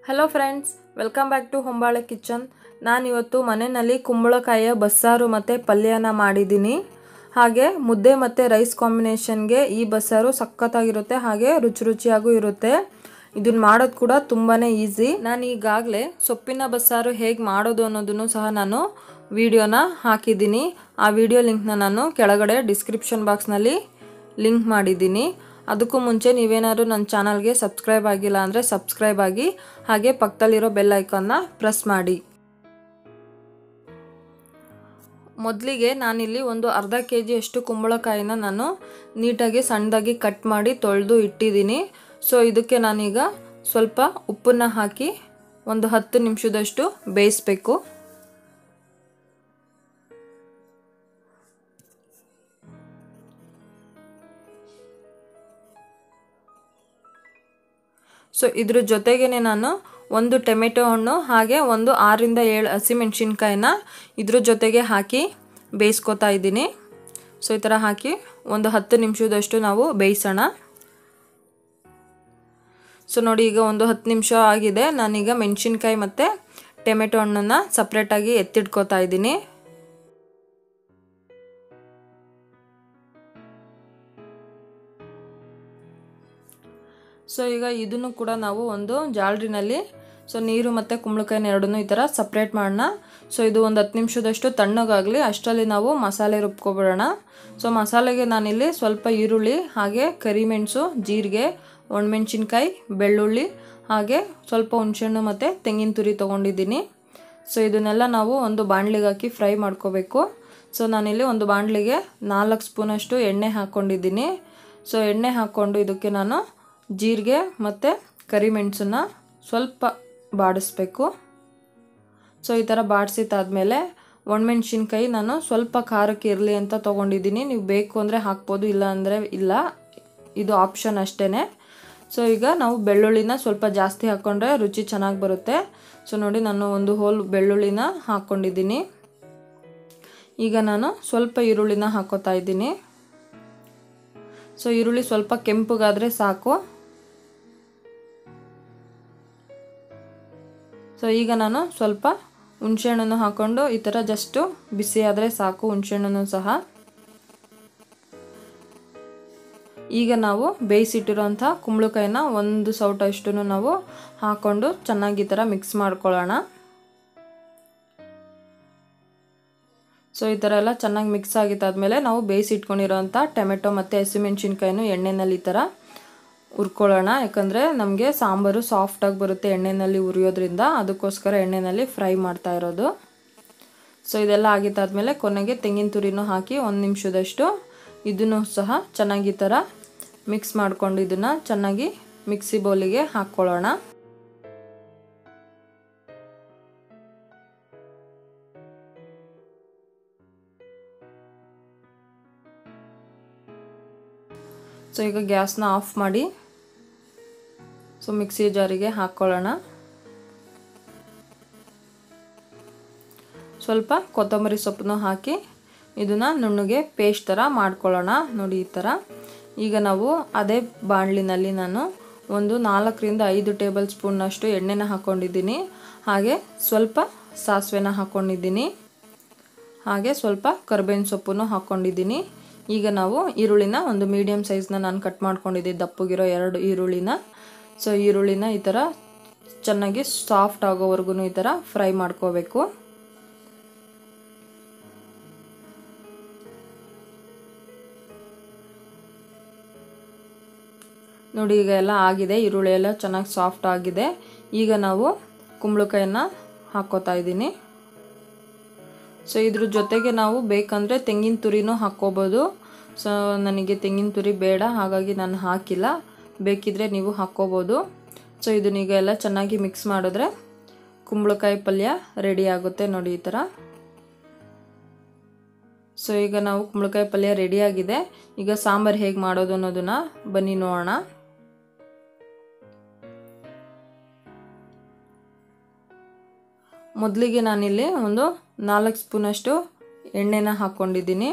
hello friends welcome back to Hombale kitchen ನಾನಿವತ್ತು ಮನೆಯಲ್ಲಿ ಕುಂಬಳಕಾಯಿಯ ಬಸ್ಸಾರು ಮತ್ತು ಪಲ್ಯನ ಮಾಡಿದ್ದೀನಿ ಹಾಗೆ ಮುದ್ದೆ ಮತ್ತು ರೈಸ್ ಕಾಂಬಿನೇಷನ್ಗೆ ಈ ಬಸ್ಸಾರು ಸಖತ್ತಾಗಿರುತ್ತೆ ಹಾಗೆ ರುಚಿ ರುಚಿಯಾಗೂ ಇರುತ್ತೆ ಇದನ್ನ ಮಾಡೋದು ಕೂಡ ತುಂಬಾ ಈಸಿ ನಾನು ಈಗಾಗಲೇ ಸೊಪ್ಪಿನ ಬಸ್ಸಾರು ಹೇಗೆ ಮಾಡೋದು ಅನ್ನೋದನ್ನು ಸಹ ನಾನು ವಿಡಿಯೋನ ಹಾಕಿದ್ದೀನಿ ಆ ವಿಡಿಯೋ ಲಿಂಕ್ನ ನಾನು ಕೆಳಗಡೆ ಡಿಸ್ಕ್ರಿಪ್ಷನ್ ಬಾಕ್ಸ್ನಲ್ಲಿ ಲಿಂಕ್ ಮಾಡಿದ್ದೀನಿ ಅದಕ್ಕೂ ಮುಂಚೆ ನೀವೇನಾದ್ರು ನನ್ನ ಚಾನಲ್ಗೆ ಸಬ್ಸ್ಕ್ರೈಬ್ ಆಗಿಲ್ಲ ಅಂದರೆ ಸಬ್ಸ್ಕ್ರೈಬ್ ಆಗಿ ಹಾಗೆ ಪಕ್ಕದಲ್ಲಿರೋ ಬೆಲ್ ಐಕಾನ್ನ ಪ್ರೆಸ್ ಮಾಡಿ ಮೊದಲಿಗೆ ನಾನಿಲ್ಲಿ ಒಂದು ಅರ್ಧ ಕೆ ಜಿಯಷ್ಟು ಕುಂಬಳಕಾಯಿನ ನಾನು ನೀಟಾಗಿ ಸಣ್ಣದಾಗಿ ಕಟ್ ಮಾಡಿ ತೊಳೆದು ಇಟ್ಟಿದ್ದೀನಿ ಸೊ ಇದಕ್ಕೆ ನಾನೀಗ ಸ್ವಲ್ಪ ಉಪ್ಪನ್ನು ಹಾಕಿ ಒಂದು ಹತ್ತು ನಿಮಿಷದಷ್ಟು ಬೇಯಿಸ್ಬೇಕು ಸೊ ಇದ್ರ ಜೊತೆಗೇ ನಾನು ಒಂದು ಟೊಮೆಟೊ ಹಣ್ಣು ಹಾಗೆ ಒಂದು ಆರರಿಂದ ಏಳು ಹಸಿಮೆಣ್ಸಿನ್ಕಾಯಿನ ಇದ್ರ ಜೊತೆಗೆ ಹಾಕಿ ಬೇಯಿಸ್ಕೊತಾ ಇದ್ದೀನಿ ಸೊ ಈ ಥರ ಹಾಕಿ ಒಂದು ಹತ್ತು ನಿಮಿಷದಷ್ಟು ನಾವು ಬೇಯಿಸೋಣ ಸೊ ನೋಡಿ ಈಗ ಒಂದು ಹತ್ತು ನಿಮಿಷ ಆಗಿದೆ ನಾನೀಗ ಮೆಣಸಿನ್ಕಾಯಿ ಮತ್ತು ಟೊಮೆಟೊ ಹಣ್ಣನ್ನು ಸಪ್ರೇಟಾಗಿ ಎತ್ತಿಡ್ಕೋತಾ ಇದ್ದೀನಿ ಸೊ ಈಗ ಇದನ್ನು ಕೂಡ ನಾವು ಒಂದು ಜಾಲ್ರಿನಲ್ಲಿ ಸೊ ನೀರು ಮತ್ತು ಕುಂಬಳಕಾಯಿನ ಎರಡನ್ನೂ ಈ ಥರ ಸಪ್ರೇಟ್ ಮಾಡೋಣ ಸೊ ಇದು ಒಂದು ಹತ್ತು ನಿಮಿಷದಷ್ಟು ತಣ್ಣಗಾಗಲಿ ಅಷ್ಟರಲ್ಲಿ ನಾವು ಮಸಾಲೆ ರುಬ್ಕೊಬಿಡೋಣ ಸೊ ಮಸಾಲೆಗೆ ನಾನಿಲ್ಲಿ ಸ್ವಲ್ಪ ಈರುಳ್ಳಿ ಹಾಗೆ ಕರಿಮೆಣಸು ಜೀರಿಗೆ ಒಣಮೆಣ್ಸಿನ್ಕಾಯಿ ಬೆಳ್ಳುಳ್ಳಿ ಹಾಗೆ ಸ್ವಲ್ಪ ಹುಣಸೆಹಣ್ಣು ಮತ್ತು ತೆಂಗಿನ ತುರಿ ತೊಗೊಂಡಿದ್ದೀನಿ ಸೊ ಇದನ್ನೆಲ್ಲ ನಾವು ಒಂದು ಬಾಣಲಿಗೆ ಹಾಕಿ ಫ್ರೈ ಮಾಡ್ಕೋಬೇಕು ಸೊ ನಾನಿಲ್ಲಿ ಒಂದು ಬಾಣಲಿಗೆ ನಾಲ್ಕು ಸ್ಪೂನಷ್ಟು ಎಣ್ಣೆ ಹಾಕ್ಕೊಂಡಿದ್ದೀನಿ ಸೊ ಎಣ್ಣೆ ಹಾಕ್ಕೊಂಡು ಇದಕ್ಕೆ ನಾನು ಜೀರಿಗೆ ಮತ್ತು ಕರಿಮೆಣಸನ್ನ ಸ್ವಲ್ಪ ಬಾಡಿಸ್ಬೇಕು ಸೊ ಈ ಥರ ಬಾಡಿಸಿದ್ದಾದಮೇಲೆ ಒಣಮೆಣ್ಸಿನ್ಕಾಯಿ ನಾನು ಸ್ವಲ್ಪ ಖಾರಕ್ಕೆ ಇರಲಿ ಅಂತ ತೊಗೊಂಡಿದ್ದೀನಿ ನೀವು ಬೇಕು ಅಂದರೆ ಹಾಕ್ಬೋದು ಇಲ್ಲ ಅಂದರೆ ಇಲ್ಲ ಇದು ಆಪ್ಷನ್ ಅಷ್ಟೇ ಸೊ ಈಗ ನಾವು ಬೆಳ್ಳುಳ್ಳಿನ ಸ್ವಲ್ಪ ಜಾಸ್ತಿ ಹಾಕ್ಕೊಂಡ್ರೆ ರುಚಿ ಚೆನ್ನಾಗಿ ಬರುತ್ತೆ ಸೊ ನೋಡಿ ನಾನು ಒಂದು ಹೋಲ್ ಬೆಳ್ಳುಳ್ಳಿನ ಹಾಕ್ಕೊಂಡಿದ್ದೀನಿ ಈಗ ನಾನು ಸ್ವಲ್ಪ ಈರುಳ್ಳಿನ ಹಾಕೋತಾ ಇದ್ದೀನಿ ಸೊ ಈರುಳ್ಳಿ ಸ್ವಲ್ಪ ಕೆಂಪಗಾದರೆ ಸಾಕು ಸೊ ಈಗ ನಾನು ಸ್ವಲ್ಪ ಹುಣಸೆಹಣ್ಣನ್ನು ಹಾಕ್ಕೊಂಡು ಈ ಥರ ಜಸ್ಟು ಬಿಸಿ ಆದರೆ ಸಾಕು ಹುಣಸೆಹಣ್ಣನ್ನು ಸಹ ಈಗ ನಾವು ಬೇಯಿಸಿಟ್ಟಿರೋಂಥ ಕುಂಬಳಕಾಯಿನ ಒಂದು ಸೌಟಷ್ಟು ನಾವು ಹಾಕ್ಕೊಂಡು ಚೆನ್ನಾಗಿ ಈ ಥರ ಮಿಕ್ಸ್ ಮಾಡ್ಕೊಳ್ಳೋಣ ಸೊ ಈ ಥರ ಎಲ್ಲ ಚೆನ್ನಾಗಿ ಮಿಕ್ಸ್ ಆಗಿದ್ದಾದಮೇಲೆ ನಾವು ಬೇಯಿಸಿಟ್ಕೊಂಡಿರೋಂಥ ಟೊಮೆಟೊ ಮತ್ತು ಹಸಿಮೆಣ್ಸಿನ್ಕಾಯಿನೂ ಎಣ್ಣೆನಲ್ಲಿ ಈ ಥರ ಹುರ್ಕೊಳ್ಳೋಣ ಯಾಕಂದರೆ ನಮಗೆ ಸಾಂಬಾರು ಸಾಫ್ಟಾಗಿ ಬರುತ್ತೆ ಎಣ್ಣೆಯಲ್ಲಿ ಉರಿಯೋದ್ರಿಂದ ಅದಕ್ಕೋಸ್ಕರ ಎಣ್ಣೆಯಲ್ಲಿ ಫ್ರೈ ಮಾಡ್ತಾ ಇರೋದು ಸೊ ಇದೆಲ್ಲ ಆಗಿದ್ದಾದಮೇಲೆ ಕೊನೆಗೆ ತೆಂಗಿನ ತುರಿನೂ ಹಾಕಿ ಒಂದು ನಿಮಿಷದಷ್ಟು ಇದನ್ನು ಸಹ ಚೆನ್ನಾಗಿ ಈ ಥರ ಮಿಕ್ಸ್ ಮಾಡ್ಕೊಂಡು ಇದನ್ನು ಚೆನ್ನಾಗಿ ಮಿಕ್ಸಿ ಬೌಲಿಗೆ ಹಾಕ್ಕೊಳ್ಳೋಣ ಸೊ ಈಗ ಗ್ಯಾಸ್ನ ಆಫ್ ಮಾಡಿ ಸೊ ಮಿಕ್ಸಿ ಜಾರಿಗೆ ಹಾಕ್ಕೊಳ್ಳೋಣ ಸ್ವಲ್ಪ ಕೊತ್ತಂಬರಿ ಸೊಪ್ಪನ್ನು ಹಾಕಿ ಇದನ್ನು ನುಣ್ಣಗೆ ಪೇಸ್ಟ್ ಥರ ಮಾಡ್ಕೊಳ್ಳೋಣ ನೋಡಿ ಈ ಥರ ಈಗ ನಾವು ಅದೇ ಬಾಣಲಿನಲ್ಲಿ ನಾನು ಒಂದು ನಾಲ್ಕರಿಂದ ಐದು ಟೇಬಲ್ ಸ್ಪೂನ್ನಷ್ಟು ಎಣ್ಣೆನ ಹಾಕ್ಕೊಂಡಿದ್ದೀನಿ ಹಾಗೆ ಸ್ವಲ್ಪ ಸಾಸಿವೆನ ಹಾಕ್ಕೊಂಡಿದ್ದೀನಿ ಹಾಗೆ ಸ್ವಲ್ಪ ಕರ್ಬೇವಿನ ಸೊಪ್ಪನ್ನು ಹಾಕ್ಕೊಂಡಿದ್ದೀನಿ ಈಗ ನಾವು ಈರುಳ್ಳಿನ ಒಂದು ಮೀಡಿಯಮ್ ಸೈಜ್ನ ನಾನು ಕಟ್ ಮಾಡ್ಕೊಂಡಿದ್ದೆ ದಪ್ಪಗಿರೋ ಎರಡು ಈರುಳ್ಳಿನ ಸೊ ಈರುಳ್ಳಿನ ಈ ಥರ ಚೆನ್ನಾಗಿ ಸಾಫ್ಟ್ ಆಗೋವರೆಗೂ ಈ ಥರ ಫ್ರೈ ಮಾಡ್ಕೋಬೇಕು ನೋಡಿ ಈಗ ಎಲ್ಲ ಆಗಿದೆ ಈರುಳ್ಳಿ ಎಲ್ಲ ಚೆನ್ನಾಗಿ ಸಾಫ್ಟ್ ಆಗಿದೆ ಈಗ ನಾವು ಕುಂಬಳಕಾಯಿನ ಹಾಕ್ಕೋತಾ ಇದ್ದೀನಿ ಸೊ ಇದ್ರ ಜೊತೆಗೆ ನಾವು ಬೇಕಂದರೆ ತೆಂಗಿನ ತುರಿನೂ ಹಾಕ್ಕೋಬೋದು ಸೊ ನನಗೆ ತೆಂಗಿನ ತುರಿ ಬೇಡ ಹಾಗಾಗಿ ನಾನು ಹಾಕಿಲ್ಲ ಬೇಕಿದ್ರೆ ನೀವು ಹಾಕ್ಕೋಬೋದು ಸೊ ಇದನ್ನೀಗ ಎಲ್ಲ ಚೆನ್ನಾಗಿ ಮಿಕ್ಸ್ ಮಾಡಿದ್ರೆ ಕುಂಬಳಕಾಯಿ ಪಲ್ಯ ರೆಡಿ ಆಗುತ್ತೆ ನೋಡಿ ಈ ಥರ ಸೊ ಈಗ ನಾವು ಕುಂಬಳಕಾಯಿ ಪಲ್ಯ ರೆಡಿಯಾಗಿದೆ ಈಗ ಸಾಂಬಾರು ಹೇಗೆ ಮಾಡೋದು ಅನ್ನೋದನ್ನ ಬನ್ನಿ ನೋಡೋಣ ಮೊದಲಿಗೆ ನಾನಿಲ್ಲಿ ಒಂದು ನಾಲ್ಕು ಸ್ಪೂನಷ್ಟು ಎಣ್ಣೆನ ಹಾಕ್ಕೊಂಡಿದ್ದೀನಿ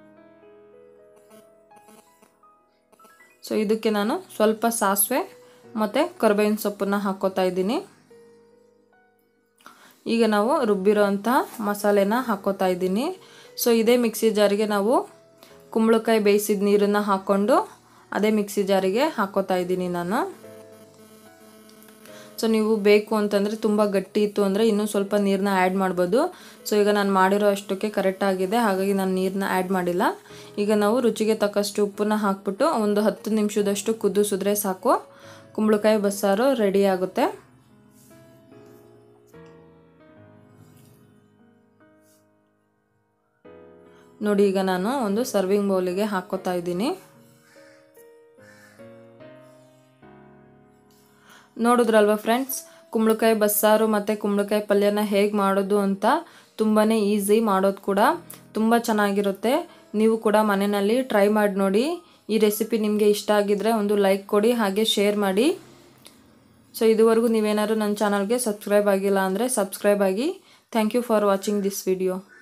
ಸೊ ಇದಕ್ಕೆ ನಾನು ಸ್ವಲ್ಪ ಸಾಸಿವೆ ಮತ್ತು ಕರ್ಬೇವಿನ ಸೊಪ್ಪನ್ನು ಹಾಕ್ಕೋತಾ ಇದ್ದೀನಿ ಈಗ ನಾವು ರುಬ್ಬಿರೋಂತಹ ಮಸಾಲೆನ ಹಾಕ್ಕೋತಾ ಇದ್ದೀನಿ ಸೊ ಇದೇ ಮಿಕ್ಸಿ ಜಾರಿಗೆ ನಾವು ಕುಂಬಳಕಾಯಿ ಬೇಯಿಸಿದ ನೀರನ್ನು ಹಾಕ್ಕೊಂಡು ಅದೇ ಮಿಕ್ಸಿ ಜಾರಿಗೆ ಹಾಕ್ಕೋತಾ ಇದ್ದೀನಿ ನಾನು ಸೊ ನೀವು ಬೇಕು ಅಂತಂದರೆ ತುಂಬ ಗಟ್ಟಿ ಇತ್ತು ಅಂದರೆ ಇನ್ನೂ ಸ್ವಲ್ಪ ನೀರನ್ನ ಆ್ಯಡ್ ಮಾಡ್ಬೋದು ಸೊ ಈಗ ನಾನು ಮಾಡಿರೋ ಅಷ್ಟಕ್ಕೆ ಕರೆಕ್ಟಾಗಿದೆ ಹಾಗಾಗಿ ನಾನು ನೀರನ್ನ ಆ್ಯಡ್ ಮಾಡಿಲ್ಲ ಈಗ ನಾವು ರುಚಿಗೆ ತಕ್ಕಷ್ಟು ಉಪ್ಪನ್ನ ಹಾಕ್ಬಿಟ್ಟು ಒಂದು ಹತ್ತು ನಿಮಿಷದಷ್ಟು ಕುದಿಸಿದ್ರೆ ಸಾಕು ಕುಂಬಳಕಾಯಿ ಬಸ್ಸಾರು ರೆಡಿ ಆಗುತ್ತೆ ನೋಡಿ ಈಗ ನಾನು ಒಂದು ಸರ್ವಿಂಗ್ ಬೌಲಿಗೆ ಹಾಕ್ಕೋತಾ ಇದ್ದೀನಿ ನೋಡಿದ್ರಲ್ವ ಫ್ರೆಂಡ್ಸ್ ಕುಂಬಳಕಾಯಿ ಬಸ್ಸಾರು ಮತ್ತು ಕುಂಬಳಕಾಯಿ ಪಲ್ಯನ ಹೇಗೆ ಮಾಡೋದು ಅಂತ ತುಂಬಾ ಈಸಿ ಮಾಡೋದು ಕೂಡ ತುಂಬ ಚೆನ್ನಾಗಿರುತ್ತೆ ನೀವು ಕೂಡ ಮನೆಯಲ್ಲಿ ಟ್ರೈ ಮಾಡಿ ನೋಡಿ ಈ ರೆಸಿಪಿ ನಿಮಗೆ ಇಷ್ಟ ಆಗಿದ್ದರೆ ಒಂದು ಲೈಕ್ ಕೊಡಿ ಹಾಗೆ ಶೇರ್ ಮಾಡಿ ಸೊ ಇದುವರೆಗೂ ನೀವೇನಾದ್ರು ನನ್ನ ಚಾನಲ್ಗೆ ಸಬ್ಸ್ಕ್ರೈಬ್ ಆಗಿಲ್ಲ ಅಂದರೆ ಸಬ್ಸ್ಕ್ರೈಬ್ ಆಗಿ thank you for watching this video